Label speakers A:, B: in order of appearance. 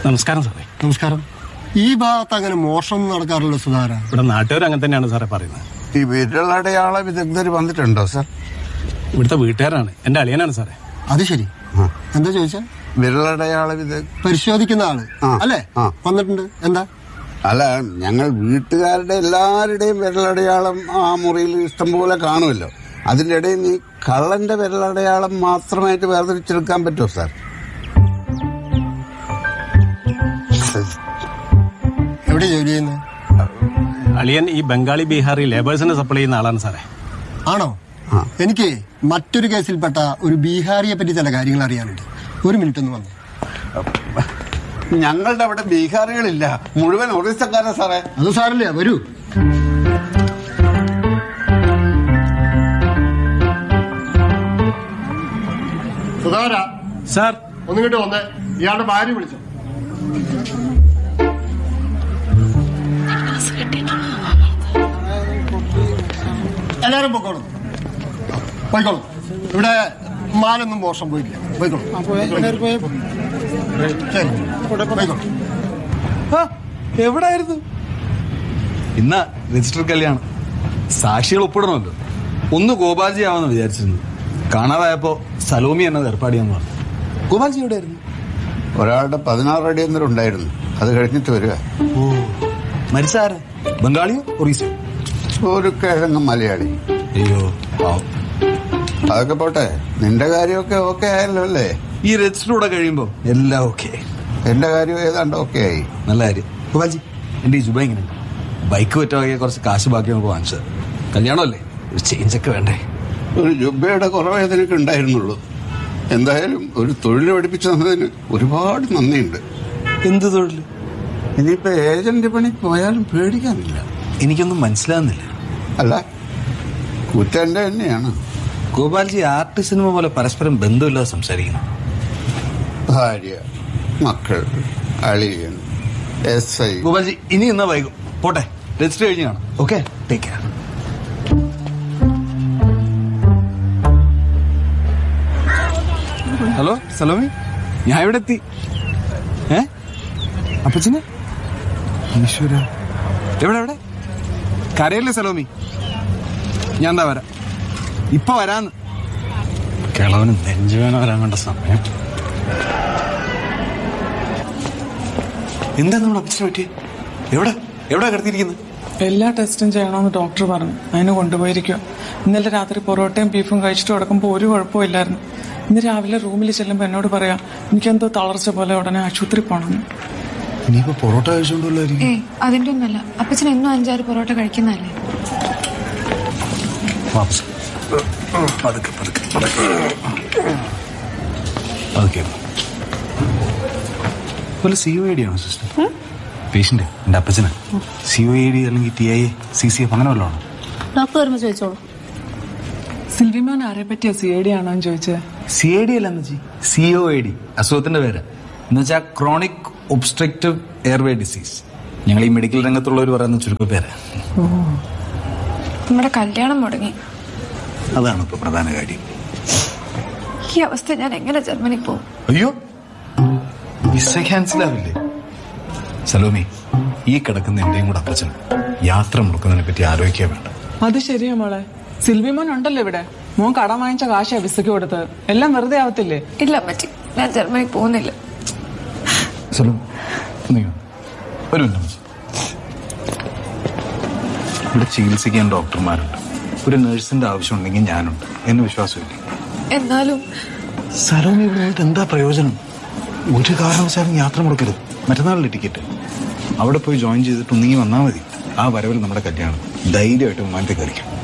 A: നമസ്കാരം സാറേ
B: നമസ്കാരം ഈ ഭാഗത്ത് അങ്ങനെ മോഷണം നടക്കാറില്ല സുധാര
A: ഇവിടെ നാട്ടുകാർ അങ്ങനെ തന്നെയാണ് സാറേ പറയുന്നത്
C: ഈ വിരലടയാള വിദഗ്ധർ വന്നിട്ടുണ്ടോ സർ
A: ഇവിടുത്തെ വീട്ടുകാരാണ് എന്റെ അളിയനാണ് സാറേ
B: അത് ശരി എന്താ ചോദിച്ചാ
C: വിരലടയാള വിദഗ്ധ
B: പരിശോധിക്കുന്ന ആള്
C: ആ,
B: അല്ലേ
C: ആ.
B: വന്നിട്ടുണ്ട് എന്താ
C: അല്ല ഞങ്ങൾ വീട്ടുകാരുടെ എല്ലാവരുടെയും വിരലടയാളം ആ മുറിയിൽ ഇഷ്ടംപോലെ കാണുമല്ലോ അതിൻ്റെ ഇടയിൽ ഈ കള്ളന്റെ വിരലടയാളം മാത്രമായിട്ട് വേർതിരിച്ചെടുക്കാൻ പറ്റുമോ സാർ
B: എവിടെ ജോലി ചെയ്യുന്നത്
A: അളിയൻ ഈ ബംഗാളി ബീഹാറി ലേബേഴ്സിനെ സപ്ലൈ ചെയ്യുന്ന ആളാണ് സാറേ
B: ആണോ
C: ആ.
B: എനിക്ക് മറ്റൊരു കേസിൽപ്പെട്ട ഒരു ബീഹാറിയെ പറ്റി ചില കാര്യങ്ങൾ അറിയാനുണ്ട് ഒരു മിനിറ്റ് ഒന്ന് വന്നു
C: ഞങ്ങളുടെ അവിടെ ബീഹാറികളില്ല മുഴുവൻ ഒറീസക്കാരാ സാറേ
B: അത് സാറില്ല വരൂ സുധാര
A: സാർ
B: ഒന്നിങ്ങോട്ട് വന്നേ ഇയാളുടെ ഭാര്യ വിളിച്ചു എല്ലാരും പൊക്കോളും പോയിക്കോളും ഇവിടെ മാലൊന്നും മോശം പോയില്ല പോയിക്കോളും ശരി പോയിക്കോളും
D: എവിടായിരുന്നു ഇന്ന രജിസ്റ്റർ കല്യാണം സാക്ഷികൾ ഒപ്പിടണമല്ലോ ഒന്ന് ഗോപാൽജി ആവാന്ന് വിചാരിച്ചിരുന്നു കാണാതായപ്പോ സലോമി എന്നത് ഏർപ്പാടിയാന്ന് പറഞ്ഞു ഗോപാൽജി എവിടെയായിരുന്നു
C: ഒരാളുടെ പതിനാറ് അടിയന്തരം ഉണ്ടായിരുന്നു അത് കഴിഞ്ഞിട്ട് വരിക
D: ഓ മരിച്ച ആര് ബംഗാളിയോ ഒറീസയോ
C: ഒരു കിഴങ്ങ് മലയാളി
D: അയ്യോ പാവം
C: അതൊക്കെ പോട്ടെ നിന്റെ കാര്യമൊക്കെ ഓക്കെ ആയല്ലോ അല്ലേ
D: ഈ രജിസ്റ്റർ കൂടെ കഴിയുമ്പോ എല്ലാം ഓക്കെ
C: എന്റെ കാര്യം ഏതാണ്ട് ഓക്കെ ആയി
D: നല്ല കാര്യം ഗോപാൽജി എന്റെ ഈ ജുബ എങ്ങനെയുണ്ട് ബൈക്ക് പറ്റുവാക്കിയ കുറച്ച് കാശ് ബാക്കി നമുക്ക് വാങ്ങിച്ചത് കല്യാണമല്ലേ ഒരു ചേഞ്ച് ഒക്കെ വേണ്ടേ
C: ഒരു ജുബയുടെ കുറവേ നിനക്ക് ഉണ്ടായിരുന്നുള്ളൂ എന്തായാലും ഒരു തൊഴിൽ പഠിപ്പിച്ചു തന്നതിന് ഒരുപാട് നന്ദിയുണ്ട്
D: എന്ത് തൊഴിൽ
C: ഇനിയിപ്പോ ഏജന്റ് പണി പോയാലും പേടിക്കാനില്ല
D: എനിക്കൊന്നും മനസ്സിലാകുന്നില്ല
C: അല്ല കുറ്റം എന്റെ തന്നെയാണ്
D: ഗോപാൽജി ആർട്ട് സിനിമ പോലെ പരസ്പരം ബന്ധമില്ലാതെ സംസാരിക്കണം
C: ഭാര്യ മക്കൾ അളിയൻ എസ് ഐ
D: ഗോപാൽജി ഇനി എന്നാ വൈകും പോട്ടെ രജിസ്റ്റർ കഴിഞ്ഞ് കാണാം okay take care hello Salomi ഞാൻ ഇവിടെ എത്തി ഏ അപ്പച്ചന് ഈശ്വര എവിടെ എവിടെ കരയല്ലേ സലോമി ഞാൻ എന്താ വരാം ഇപ്പൊ വരാന്ന്
A: കിളവന് നെഞ്ചുവേന വരാൻ വേണ്ട സമയം
D: എന്താ നമ്മുടെ അപ്പച്ചനെ പറ്റിയ എവിടെ എവിടെ കിടത്തിയിരിക്കുന്നത്
E: എല്ലാ ടെസ്റ്റും ചെയ്യണമെന്ന് ഡോക്ടർ പറഞ്ഞു അതിന് കൊണ്ടുപോയിരിക്കുക ഇന്നലെ രാത്രി പൊറോട്ടയും ബീഫും കഴിച്ചിട്ട് കിടക്കുമ്പോൾ ഒരു കുഴപ്പമില്ലായിരുന്നു ഇന്ന് രാവിലെ റൂമിൽ ചെല്ലുമ്പോൾ എന്നോട് പറയാം എനിക്കെന്തോ തളർച്ച പോലെ ഉടനെ ആശുപത്രി പോകണമെന്ന്
D: ഇനിയിപ്പോ പൊറോട്ട കഴിച്ചുകൊണ്ടുള്ളായിരിക്കും
F: ഏയ് അതിന്റെ ഒന്നല്ല അപ്പച്ചൻ എന്നും അഞ്ചാറ് പൊറോട്ട കഴിക്കുന്നതല്ലേ
D: വാപ്പസ് പതുക്കെ പതുക്കെ പതുക്കെ പതുക്കെ വല്ല സി ഒ ഐ ഡി ആണോ സിസ്റ്റർ പേഷ്യന്റ് എന്റെ അപ്പച്ചന് സി ഒ ഐ ഡി അല്ലെങ്കിൽ T I A C C F അങ്ങനെ വല്ലതാണോ
G: ഡോക്ടർ വരുമ്പോൾ ചോദിച്ചോളൂ
E: സിൽവിമോൻ ആരെ പറ്റിയ സി ഐ ഡി ആണോ എന്ന് ചോദിച്ചത്
D: സി ഐ ഡി അല്ല എന്ന് സി ഒ ഐ ഡി അസുഖത്തിന്റെ പേര് എന്ന് വെച്ചാൽ ക്രോണിക് ഒബ്സ്ട്രക്റ്റീവ് എയർവേ ഡിസീസ് ഞങ്ങൾ ഈ മെഡിക്കൽ രംഗത്തുള്ളവർ പറയുന്ന ചുരുക്കപ്പേര്
F: നമ്മുടെ കല്യാണം മുടങ്ങി
D: അതാണ് ഇപ്പൊ പ്രധാന കാര്യം
F: ഈ അവസ്ഥ ഞാൻ എങ്ങനെ ജർമ്മനി പോകും
D: അയ്യോ വിസ ക്യാൻസൽ ആവില്ലേ സലോമി ഈ കിടക്കുന്ന എന്റെയും കൂടെ അപ്പച്ചൻ യാത്ര മുടക്കുന്നതിനെ പറ്റി ആലോചിക്കാൻ വേണ്ട
E: അത് ശരിയാ മോളെ സിൽവിമോൻ ഉണ്ടല്ലോ ഇവിടെ മോൻ കടം വാങ്ങിച്ച കാശാ വിസയ്ക്ക് കൊടുത്തത് എല്ലാം വെറുതെ ആവത്തില്ലേ
F: ഇല്ല അമ്മച്ചി ഞാൻ ജർമ്മനി പോകുന്നില്ല
D: സലോ നീ വന്നോ. ഒരു മിനിറ്റ് അമ്മച്ചി. ഇവിടെ ചികിത്സിക്കാൻ ഡോക്ടർമാരുണ്ട് ഒരു നഴ്സിന്റെ ആവശ്യമുണ്ടെങ്കിൽ ഞാനുണ്ട് എന്നെ വിശ്വാസമില്ല
F: എന്നാലും
D: സലോമി ഇവിടെ നിന്നിട്ട് എന്താ പ്രയോജനം ഒരു കാരണവശാലും യാത്ര മുടക്കരുത് മറ്റന്നാളിലെ ടിക്കറ്റ് അവിടെ പോയി ജോയിൻ ചെയ്തിട്ട് ഒന്നെങ്കിൽ വന്നാൽ മതി ആ വരവിൽ നമ്മുടെ കല്യാണം ധൈര്യമായിട്ട് വിമാനത്തിൽ കയറിക്കും